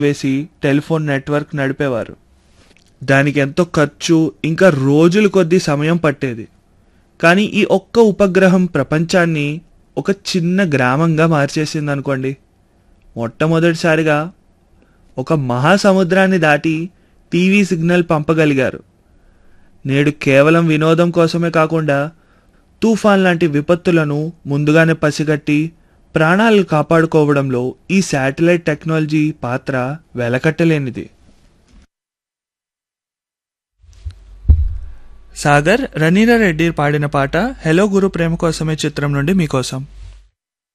వేసి telephone network నడిపేవారు దానికి ఎంతో ఖర్చు ఇంకా రోజులు కొద్దీ సమయం పట్టేది కానీ ఈ ఒక్క ఉపగ్రహం ప్రపంచాన్ని ఒక చిన్న గ్రామంగా మార్చేసింది అనుకోండి మొట్టమొదటిసారిగా ఒక మహాసముద్రాన్ని దాటి టీవీ సిగ్నల్ పంపగలిగారు నేడు కేవలం వినోదం కోసమే కాకుండా తుఫాన్ లాంటి విపత్తులను ముందుగానే పసిగట్టి ప్రాణాలు కాపాడుకోవడంలో ఈ శాటిలైట్ టెక్నాలజీ పాత్ర వెలకట్టలేనిది సాగర్ రనీరా రెడ్డి పాడిన పాట హెలో గురు ప్రేమ కోసమే చిత్రం నుండి మీకోసం